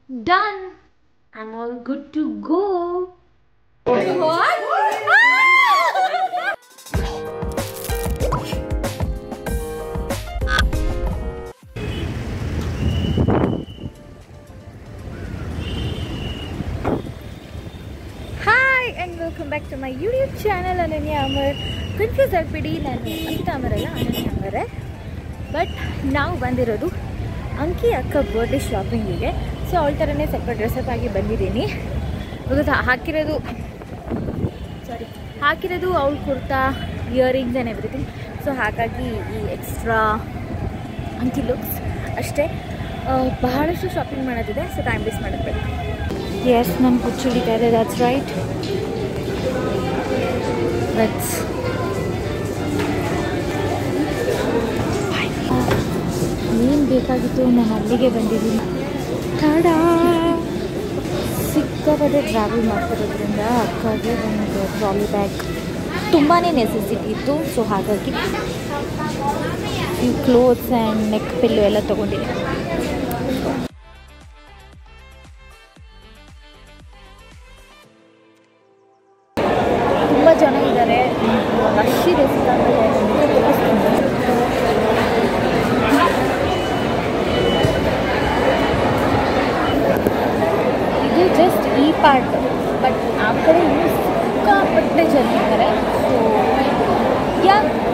done I am all good to go hi and welcome back to my YouTube channel Ananya Amar confuse ಆಗಿಬಿಡಿ ನಾನು ಅಂಕಿತ ಅಮರ್ ಅಲ್ಲ ಅನನ್ಯ ಅಮರೇ but ನಾವು ಬಂದಿರೋದು ಅಂಕಿ ಅಕ್ಕ ಬರ್ಡೇ ಶಾಪಿಂಗಿಗೆ ಸೊ ಅವಳ ಥರನೇ ಸ್ವಲ್ಪ ಡ್ರೆಸ್ಅಪ್ ಆಗಿ ಬಂದಿದ್ದೀನಿ ಗೊತ್ತಾ ಹಾಕಿರೋದು ಸಾರಿ ಹಾಕಿರೋದು ಅವಳ kurta earrings and everything so ಹಾಗಾಗಿ ಈ ಎಕ್ಸ್ಟ್ರಾ ಅಂಕಿ ಲುಕ್ಸ್ ಅಷ್ಟೇ ಆ, ಬಹಳಷ್ಟು ಶಾಪಿಂಗ್ ಮಾಡೋದಿದೆ ಸೊ ಟೈಮ್ ವೇಸ್ಟ್ ಮಾಡೋದು ಎಸ್ ನಾನು ಕುಚ್ಚಿಡಿತಾ ಇದೆ ದಟ್ಸ್ ರೈಟ್ ದಟ್ಸ್ ಏನು ಬೇಕಾಗಿತ್ತು ನಾನು ಅಲ್ಲಿಗೆ ಬಂದಿದ್ದೀನಿ ಟಾಡಾ ಸಿಕ್ಕಾಪಟ್ಟೆ ಟ್ರಾವೆಲ್ ಮಾಡ್ತಿರೋದ್ರಿಂದ ಅಕ್ಕಗೆ ಒಂದು ಟ್ರಾಲಿ ಬ್ಯಾಗ್ ತುಂಬಾ ನೆಸೆಸಿಟಿ ಇತ್ತು ಸೊ ಹಾಗಾಗಿ ಈ ಕ್ಲೋತ್ಸ್ ಆ್ಯಂಡ್ ನೆಕ್ ಪಿಲ್ಲು ಎಲ್ಲ ತೊಗೊಂಡಿದ್ದೀನಿ ತುಂಬ ಜನ ಇದ್ದಾರೆ ರಶ್ ಇದೆ ಸಿಕ್ಕಾಪಟ್ಟೆ ಇದು ಜಸ್ಟ್ ಈ ಪಾರ್ಟ್ ಬಟ್ ಆ ಕಡೆ ಇನ್ನೂ ಸಿಕ್ಕಾಪಟ್ಟೆ ಜನ ಇದ್ದಾರೆ ಸೊ ಯಾ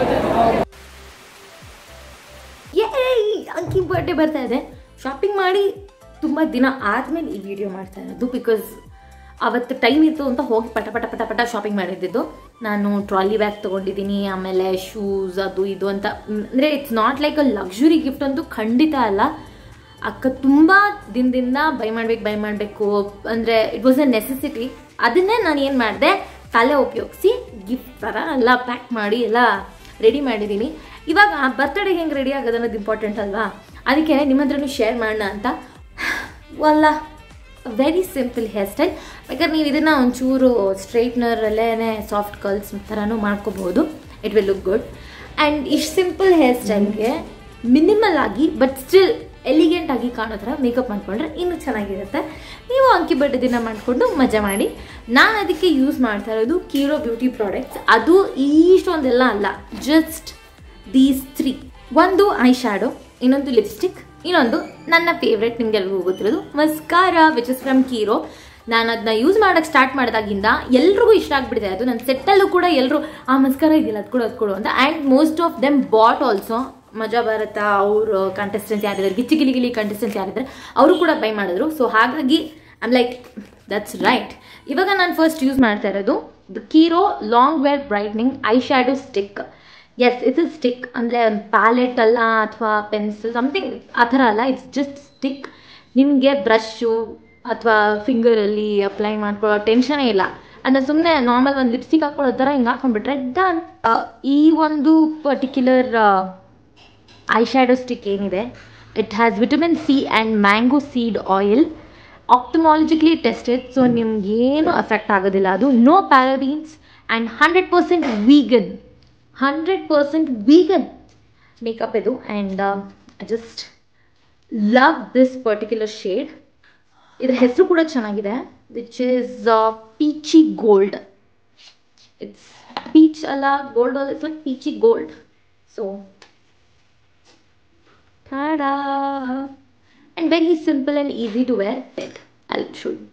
ಅಂಕಿ ಬರ್ಡೇ ಬರ್ತಾ ಇದೆ ಶಾಪಿಂಗ್ ಮಾಡಿ ತುಂಬ ದಿನ ಆದಮೇಲೆ ಈ ವಿಡಿಯೋ ಮಾಡ್ತಾ ಇರೋದು ಬಿಕಾಸ್ ಅವತ್ತು ಟೈಮ್ ಇತ್ತು ಅಂತ ಹೋಗಿ ಪಟ ಪಟ ಪಟ ಪಟ ಶಾಪಿಂಗ್ ಮಾಡಿದ್ದಿದ್ದು ನಾನು ಟ್ರಾಲಿ ಬ್ಯಾಗ್ ತೊಗೊಂಡಿದ್ದೀನಿ ಆಮೇಲೆ ಶೂಸ್ ಅದು ಇದು ಅಂತ ಅಂದರೆ it's not like a luxury gift ಅಂತೂ ಖಂಡಿತ ಅಲ್ಲ ಅಕ್ಕ ತುಂಬ ದಿನದಿಂದ ಬೈ ಮಾಡ್ಬೇಕು ಬೈ ಮಾಡಬೇಕು ಅಂದರೆ ಇಟ್ ವಾಸ್ ಅ ನೆಸೆಸಿಟಿ ಅದನ್ನೇ ನಾನು ಏನು ಮಾಡಿದೆ ತಲೆ ಉಪಯೋಗಿಸಿ ಗಿಫ್ಟ್ ಥರ ಎಲ್ಲ ಪ್ಯಾಕ್ ಮಾಡಿ ಎಲ್ಲ ರೆಡಿ ಮಾಡಿದ್ದೀನಿ ಇವಾಗ ಬರ್ತ್ಡೇ ಹೆಂಗೆ ರೆಡಿ ಆಗೋದು ಅನ್ನೋದು ಇಂಪಾರ್ಟೆಂಟ್ ಅಲ್ವಾ ಅದಕ್ಕೆ ನಿಮ್ಮ ಹತ್ರನೂ ಶೇರ್ ಮಾಡೋಣ ಅಂತ ವಲ್ಲ ವೆರಿ ಸಿಂಪಲ್ ಹೇರ್ ಸ್ಟೈಲ್ ಬೇಕಾದ್ರೆ ನೀವು ಇದನ್ನು ಒಂಚೂರು ಸ್ಟ್ರೈಟ್ನರಲ್ಲೇ ಸಾಫ್ಟ್ ಕರ್ಲ್ಸ್ ಥರನೂ ಮಾಡ್ಕೋಬೋದು it will look good and ಇಷ್ಟು ಸಿಂಪಲ್ ಹೇರ್ ಸ್ಟೈಲ್ಗೆ ಮಿನಿಮಲ್ ಆಗಿ ಬಟ್ ಸ್ಟಿಲ್ ಎಲಿಗೆಂಟ್ ಆಗಿ ಕಾಣೋ ಥರ ಮೇಕಪ್ ಮಾಡ್ಕೊಂಡ್ರೆ ಇನ್ನೂ ಚೆನ್ನಾಗಿರುತ್ತೆ ನೀವು ಅಂಕಿ ಬಡ್ಡೆ ದಿನ ಮಾಡಿಕೊಂಡು ಮಜಾ ಮಾಡಿ ನಾನು ಅದಕ್ಕೆ ಯೂಸ್ ಮಾಡ್ತಾ ಇರೋದು ಕೀರೋ ಬ್ಯೂಟಿ ಪ್ರಾಡಕ್ಟ್ಸ್ ಅದು ಇಷ್ಟೊಂದೆಲ್ಲ ಅಲ್ಲ ಜಸ್ಟ್ ದೀಸ್ ತ್ರೀ ಒಂದು ಐ ಶ್ಯಾಡೋ ಇನ್ನೊಂದು ಲಿಪ್ಸ್ಟಿಕ್ ಇನ್ನೊಂದು ನನ್ನ ಫೇವ್ರೆಟ್ ನಿಮ್ಗೆಲ್ರಿಗೂ ಗೊತ್ತಿರೋದು mascara which is from Kiro ನಾನು ಅದನ್ನ ಯೂಸ್ ಮಾಡೋಕ್ಕೆ ಸ್ಟಾರ್ಟ್ ಮಾಡಿದಾಗಿಂದ ಎಲ್ರಿಗೂ ಇಷ್ಟ ಆಗ್ಬಿಟ್ಟಿದೆ ಅದು ನನ್ನ ಸೆಟ್ಟಲ್ಲೂ ಕೂಡ ಎಲ್ಲರೂ ಆ ಮಸ್ಕಾರ ಇದೆಯಲ್ಲ ಅದು ಕೊಡು ಅದು ಕೊಡು ಅಂತ and most of them bought also Majaa Bharatha ಅವರು ಕಂಟೆಸ್ಟೆಂಟ್ಸ್ ಯಾರಿದ್ದಾರೆ ಗಿಚ್ಚಿ ಗಿಲಿ ಗಿಲಿ ಕಂಟೆಸ್ಟೆಂಟ್ಸ್ ಯಾರಿದ್ದಾರೆ ಅವರು ಕೂಡ ಬೈ ಮಾಡಿದ್ರು ಸೊ ಹಾಗಾಗಿ ಐಮ್ ಲೈಕ್ ದಟ್ಸ್ ರೈಟ್ ಇವಾಗ ನಾನು ಫಸ್ಟ್ ಯೂಸ್ ಮಾಡ್ತಾ ಇರೋದು the Kiro long wear brightening eyeshadow stick yes it's stick ಅಂದರೆ ಒಂದು ಪ್ಯಾಲೆಟ್ ಅಲ್ಲ ಅಥವಾ ಪೆನ್ಸಿಲ್ ಸಮಥಿಂಗ್ ಆ ಥರ ಅಲ್ಲ ಇಟ್ಸ್ ಜಸ್ಟ್ ಸ್ಟಿಕ್ ನಿಮಗೆ ಬ್ರಷು ಅಥವಾ ಫಿಂಗರಲ್ಲಿ ಅಪ್ಲೈ ಮಾಡ್ಕೊಳ್ಳೋ ಟೆನ್ಷನೇ ಇಲ್ಲ ಅದನ್ನ ಸುಮ್ಮನೆ ನಾರ್ಮಲ್ ಒಂದು ಲಿಪ್ಸ್ಟಿಕ್ ಹಾಕೊಳ್ಳೋ ಥರ ಹಿಂಗೆ ಹಾಕೊಂಡ್ಬಿಟ್ರೆ ಡನ್ ಈ ಒಂದು ಪರ್ಟಿಕ್ಯುಲರ್ ಐ ಶ್ಯಾಡೋ ಸ್ಟಿಕ್ ಏನಿದೆ it has vitamin C and mango seed oil ophthalmologically tested so ನಿಮ್ಗೇನು ಅಫೆಕ್ಟ್ ಆಗೋದಿಲ್ಲ ಅದು no parabens and hundred percent vegan hundred percent vegan makeup ಇದು and I just love this particular shade ಇದ್ರ ಹೆಸರು ಕೂಡ ಚೆನ್ನಾಗಿದೆ which is peachy gold it's peach ಅಲ್ಲ gold ಅಲ್ಲ it's like peachy gold so tada and very simple and easy to wear it i'll show you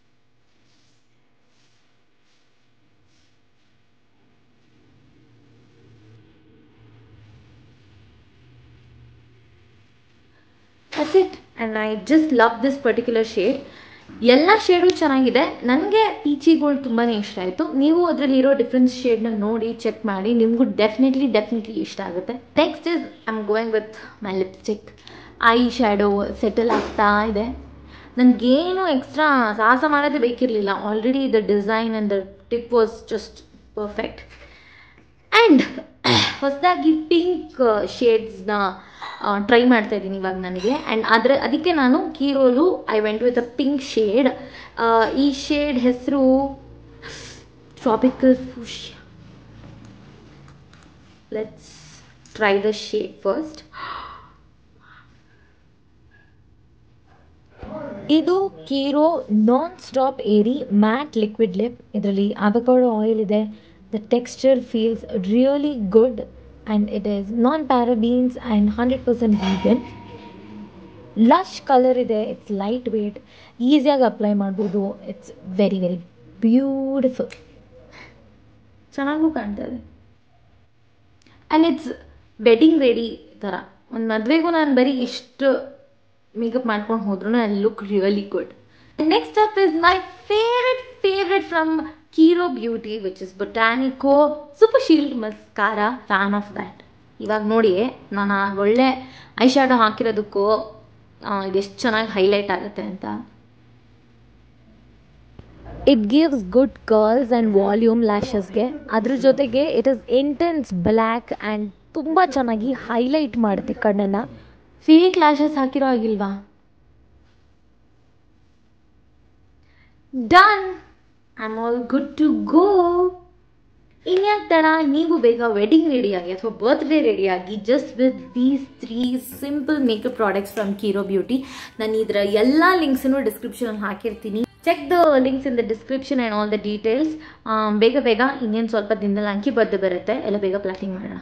that's it and i just love this particular shade ಎಲ್ಲ shade ಚೆನ್ನಾಗಿದೆ ನನಗೆ ಪೀಚಿ gold ತುಂಬಾ ಇಷ್ಟ ಆಯಿತು ನೀವು ಅದರಲ್ಲಿ ಇರೋ ಡಿಫ್ರೆನ್ಸ್ ಶೇಡ್ನ ನೋಡಿ ಚೆಕ್ ಮಾಡಿ ನಿಮಗೂ ಡೆಫಿನೆಟ್ಲಿ ಡೆಫಿನೆಟ್ಲಿ ಇಷ್ಟ ಆಗುತ್ತೆ next is I am going with my lipstick eyeshadow settle ಆಗ್ತಾ ಇದೆ ನನಗೇನು ಎಕ್ಸ್ಟ್ರಾ ಸಾಹಸ ಮಾಡೋದೇ ಬೇಕಿರಲಿಲ್ಲ already the design and the tip was just perfect and ಹೊಸದಾಗಿ ಪಿಂಕ್ ಶೇಡ್ಸ್ನ ಟ್ರೈ ಮಾಡ್ತಾ ಇದ್ದೀನಿ ಇವಾಗ ನನಗೆ ಆ್ಯಂಡ್ ಅದರ ಅದಕ್ಕೆ ನಾನು ಕೀರೋಲು I went with a pink shade ಈ ಶೇಡ್ ಹೆಸರು tropical fuchsia let's try the shade first ಇದು Kiro non stop airy matte liquid lip ಇದರಲ್ಲಿ ಅವಕಾಡೋ ಆಯಿಲ್ ಇದೆ the texture feels really good and it is non parabens and hundred percent vegan lush colour ಇದೆ it's lightweight ಈಸಿಯಾಗಿ apply ಮಾಡ್ಬೋದು it's very very beautiful ಚೆನ್ನಾಗೂ ಕಾಣ್ತಾ ಇದೆ and it's wedding ready ಥರ ಒಂದು ಮದುವೆಗೂ ನಾನು ಬರೀ ಇಷ್ಟು ಮೇಕಪ್ ಮಾಡ್ಕೊಂಡು ಹೋದ್ರೂ I look really good next up is my favourite favourite from Kiro beauty which is botanico super shield mascara fan of that ಇವಾಗ ನೋಡಿ ನಾನು ಆ ಒಳ್ಳೆ ಐ ಶ್ಯಾಡೋ ಹಾಕಿರೋದಕ್ಕೂ ಇದೆಷ್ಟು ಚೆನ್ನಾಗಿ ಹೈಲೈಟ್ ಆಗುತ್ತೆ ಅಂತ it gives good curls and volume ಲ್ಯಾಶಸ್ಗೆ ಅದ್ರ ಜೊತೆಗೆ it is intense black and ತುಂಬ ಚೆನ್ನಾಗಿ ಹೈಲೈಟ್ ಮಾಡುತ್ತೆ ಕಣ್ಣನ್ನು ಫೇಕ್ ಲ್ಯಾಶಸ್ ಹಾಕಿರೋ ಆಗಿಲ್ವಾ done I am all good to go ಇನ್ಯಾಕೆ ತಡ ನೀವು ಬೇಗ ವೆಡ್ಡಿಂಗ್ ರೆಡಿಯಾಗಿ ಅಥವಾ ಬರ್ತ್ಡೇ ರೆಡಿಯಾಗಿ just with these three simple makeup products from Kiro beauty ನಾನು ಇದರ ಎಲ್ಲ ಲಿಂಕ್ಸನ್ನು ಡಿಸ್ಕ್ರಿಪ್ಷನಲ್ಲಿ ಹಾಕಿರ್ತೀನಿ check the links in the description and all the details ಬೇಗ ಬೇಗ ಇನ್ನೇನು ಸ್ವಲ್ಪ ದಿನದಲ್ಲಿ ಅಂಕಿ ಬರ್ದು ಬರುತ್ತೆ ಎಲ್ಲ ಬೇಗ ಪ್ಲಾಟಿಂಗ್ ಮಾಡೋಣ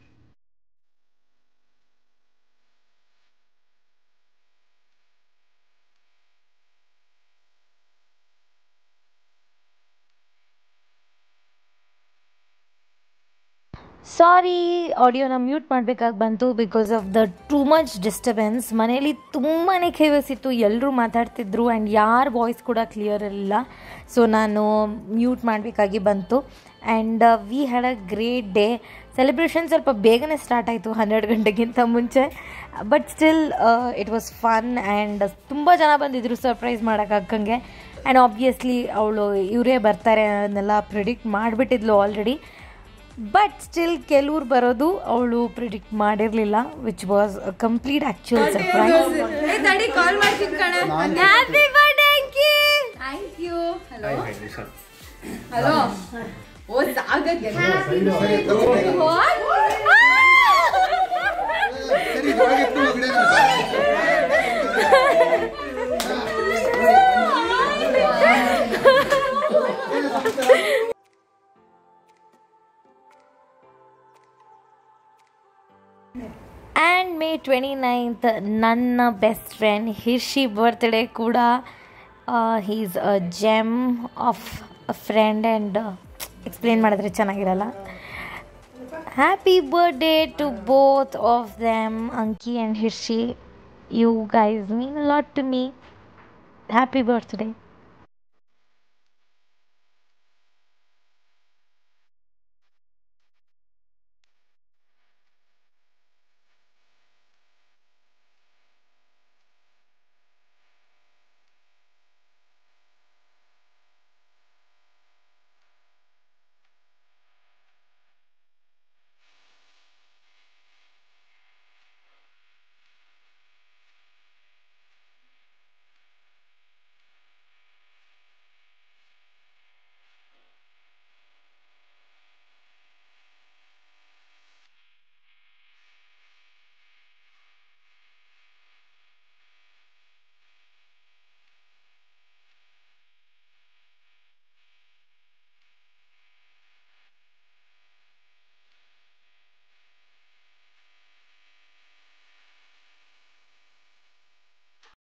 ಸಾರಿ ಆಡಿಯೋನ ಮ್ಯೂಟ್ ಮಾಡಬೇಕಾಗಿ ಬಂತು because of the too much disturbance ಮನೇಲಿ ತುಂಬಾ ಕೇವಸ್ ಇತ್ತು ಎಲ್ಲರೂ ಮಾತಾಡ್ತಿದ್ರು ಆ್ಯಂಡ್ ಯಾರ ವಾಯ್ಸ್ ಕೂಡ ಕ್ಲಿಯರ್ ಇರಲಿಲ್ಲ ಸೊ ನಾನು ಮ್ಯೂಟ್ ಮಾಡಬೇಕಾಗಿ ಬಂತು and we had a great day celebration ಸ್ವಲ್ಪ ಬೇಗನೆ ಸ್ಟಾರ್ಟ್ ಆಯಿತು ಹನ್ನೆರಡು ಗಂಟೆಗಿಂತ ಮುಂಚೆ but still it was fun and ತುಂಬ ಜನ ಬಂದಿದ್ರು ಸರ್ಪ್ರೈಸ್ ಮಾಡೋಕೆ ಅಕ್ಕಂಗೆ ಆ್ಯಂಡ್ ಆಬ್ವಿಯಸ್ಲಿ ಅವಳು ಇವರೇ ಬರ್ತಾರೆ ಅನ್ನೆಲ್ಲ ಪ್ರಿಡಿಕ್ಟ್ ಮಾಡಿಬಿಟ್ಟಿದ್ಲು ಆಲ್ರೆಡಿ ಬಟ್ ಸ್ಟಿಲ್ ಕೆಲವ್ರು ಬರೋದು ಅವಳು ಪ್ರಿಡಿಕ್ಟ್ ಮಾಡಿರಲಿಲ್ಲ which was complete actual surprise ತಡಿ ಕಾಲ್ ಮಾಡ್ತೀನಿ ಕಣ happy birthday thank you hello hello oh ಸಾಗಕ್ಕೆ ಆ್ಯಂಡ್ ಮೇ ಟ್ವೆಂಟಿ ನೈನ್ತ್ ನನ್ನ ಬೆಸ್ಟ್ ಫ್ರೆಂಡ್ ಹಿರ್ಷಿ ಬರ್ತ್ಡೇ ಕೂಡ he's a gem of a friend and explain ಮಾಡಿದ್ರೆ ಚೆನ್ನಾಗಿರಲ್ಲ happy birthday to both of them Anki and Hirshi you guys mean lot to me happy birthday